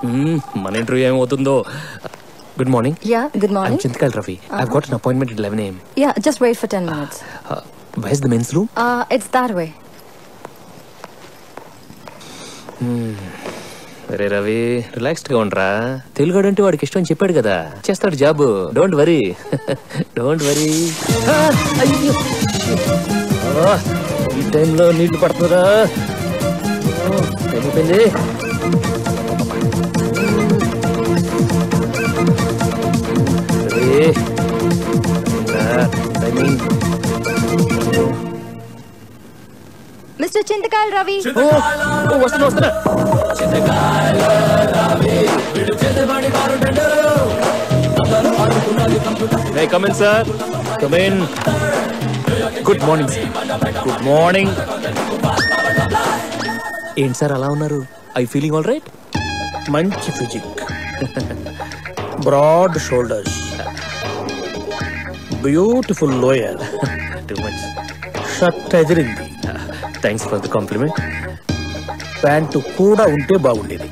మ్మ్, మన ఇంటర్వ్యూ ఏమవుతుందో good morning Yeah, good I'm morning. Chintakayal Ravi I got an appointment at eleven AM Yeah, just wait for 10 minutes. Where's the men's room Uh, it's that way. అరే Ravi relaxed గా ఉండరా తెలుగు అంటే వాడికి ఇష్టం అని చెప్పాడు కదా చేస్తాడు job don't worry don't worry ఈ టైంలో నీళ్లు పడుతుందా అయిపోయింది రవి, రా, timing. Mr. Chintakal Ravi. ఓ, ఓ, వస్తున్నా వస్తున్నా May I come in, sir? Come in. Good morning sir good morning ఏంటి సార్ అలా ఉన్నారు ఐ ఫీలింగ్ ఆల్ రైట్ మంచి physique broad shoulders beautiful lower too much shirt ఎదిరింది thanks for the compliment pant కూడా ఉంటే బాగుండేది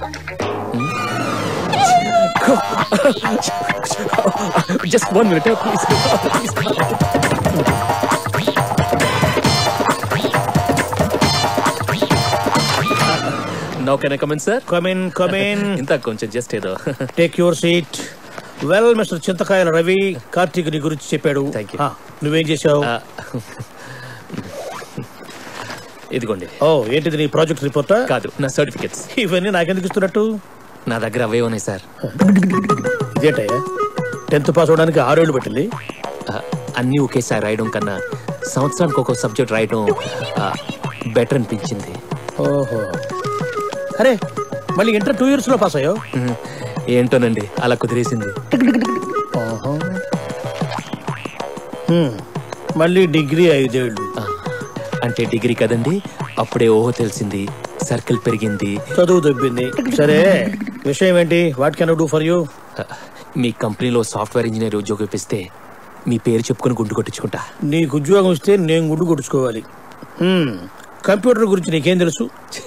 just one minute please now can I come in sir come in come in ఇంత కొంచెం జస్ట్ ఏదో take your seat well mister Chintakayala Ravi Karthik ని గురించి చెప్పాడు Thank you. ఆ, నువ్వేం చేసావు ఆ, ఇదిగోండి ఓ ఏంటిది నీ ప్రాజెక్ట్ రిపోర్టా కాదు నా సర్టిఫికెట్స్ ఇవన్నీ నాకెందుకు ఇస్తున్నట్టు నా దగ్గర అవే ఉన్నాయి సార్ ఇదేంటయ్యా టెన్త్ పాస్ అవడానికి ఆరేళ్లు పట్టింది ఆ, అన్నీ ఒకేసారి రాయడం కన్నా సంవత్సరానికి ఒక సబ్జెక్ట్ రాయడం బెటర్ అనిపించింది ఓహో అరే మళ్ళీ ఇంటర్ టూ ఇయర్స్ లో పాస్ అయ్యావు ఉమ్, ఏంటోనండి అలా కుదిరేసింది హ్మ్. మళ్ళీ డిగ్రీ ఐదేళ్ళు ఆ, అంటే డిగ్రీ కదండి అప్పుడే ఓహో తెలిసింది సర్కిల్ పెరిగింది చదువు దొబ్బింది సరే విషయం ఏంటి what can do for you ఆ, మీ కంపెనీలో సాఫ్ట్వేర్ ఇంజనీర్ ఉద్యోగం ఇప్పిస్తే మీ పేరు చెప్పుకొని గుండు కొట్టించుకుంటా నీకు ఉద్యోగం ఇస్తే నేను గుడ్డు కొట్టుకోవాలి హ్మ్. కంప్యూటర్ గురించి నీకేం తెలుసు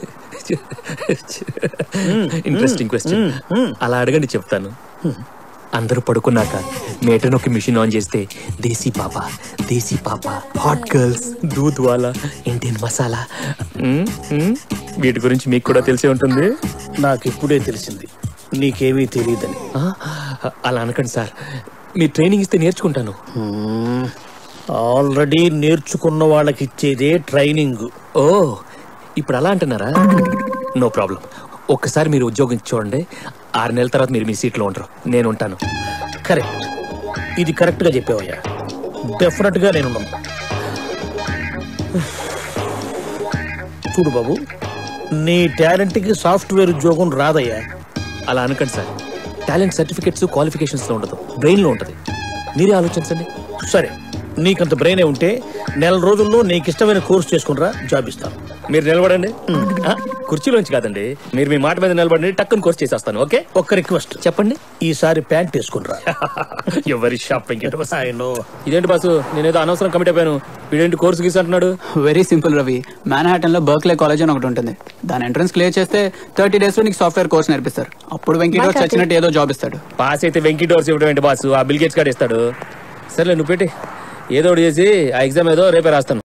ఇంట్రెస్టింగ్ క్వశ్చన్ అలా అడగండి చెప్తాను అందరూ పడుకున్నాక మేటర్ ఒక మిషన్ ఆన్ చేస్తే దేశీ పాప దేశీ పాప హాట్ గర్ల్స్ దూద్ వాలా ఇండియన్ మసాలా మ్మ్, మ్మ్. వీటి గురించి మీకు కూడా తెలిసే ఉంటుంది నాకు ఇప్పుడే తెలిసింది నీకేమీ తెలియదని ఆ, అలా అనకండి సార్ మీ ట్రైనింగ్ ఇస్తే నేర్చుకుంటాను ఆల్రెడీ నేర్చుకున్న వాళ్ళకి ఇచ్చేదే ట్రైనింగ్ ఓ ఇప్పుడు అలా అంటున్నారా నో ప్రాబ్లం ఒక్కసారి మీరు ఉద్యోగం చూడండి ఆరు నెలల తర్వాత మీరు మీ సీట్లో ఉండరు నేను ఉంటాను కరెక్ట్ ఇది కరెక్ట్ గా చెప్పావయ్యా డెఫినెట్ గా నేను ఉన్నాను. చూడు బాబు నీ టాలెంట్ కి సాఫ్ట్వేర్ ఉద్యోగం రాదయ్యా అలా అనకండి సార్ టాలెంట్ సర్టిఫికెట్స్ క్వాలిఫికేషన్స్ లో ఉండదు బ్రెయిన్ లో ఉంటది మీరే ఆలోచించండి సరే నీకంత బ్రెయినే ఉంటే నెల రోజుల్లో నీకు ఇష్టమైన కోర్స్ చేసుకునిరా జాబ్ ఇస్తాను మీరు నిలబడండి ఆ, కుర్చీలోంచి కాదండి మీరు మీ మాట మీద నిలబడండి టక్కుని కోర్స్ చేసేస్తాను ఓకే ఒక్క రిక్వెస్ట్ చెప్పండి ఈసారి ప్యాంట్ వేసుకునిరా ఎవరి షాపింగ్ I know. ఇదేంటి బాసు నేనేదో అనవసరం కమిట్ అయిపోయాను వీడేంటి కోర్సు గీసి అంటున్నాడు వెరీ సింపుల్ రవి మ్యాన్హాటన్ లో బర్క్లే కాలేజ్ అని ఒకటి ఉంటుంది దాని ఎంట్రన్స్ క్లియర్ చేస్తే థర్టీ డేస్ లో నీకు సాఫ్ట్వేర్ కోర్స్ నేర్పిస్తారు అప్పుడు వెంకటేష్ చచ్చినట్టు ఏదో జాబ్ ఇస్తాడు పాస్ అయితే వెంకీ డోర్స్ ఇవ్వడం ఏంటి బాసు ఆ బిల్ గేట్స్ కార్డు ఇస్తాడు సర్లే నువ్వు పెట్టి ఏదో ఒకటి చేసి ఆ ఎగ్జామ్ ఏదో రేపే రాస్తాను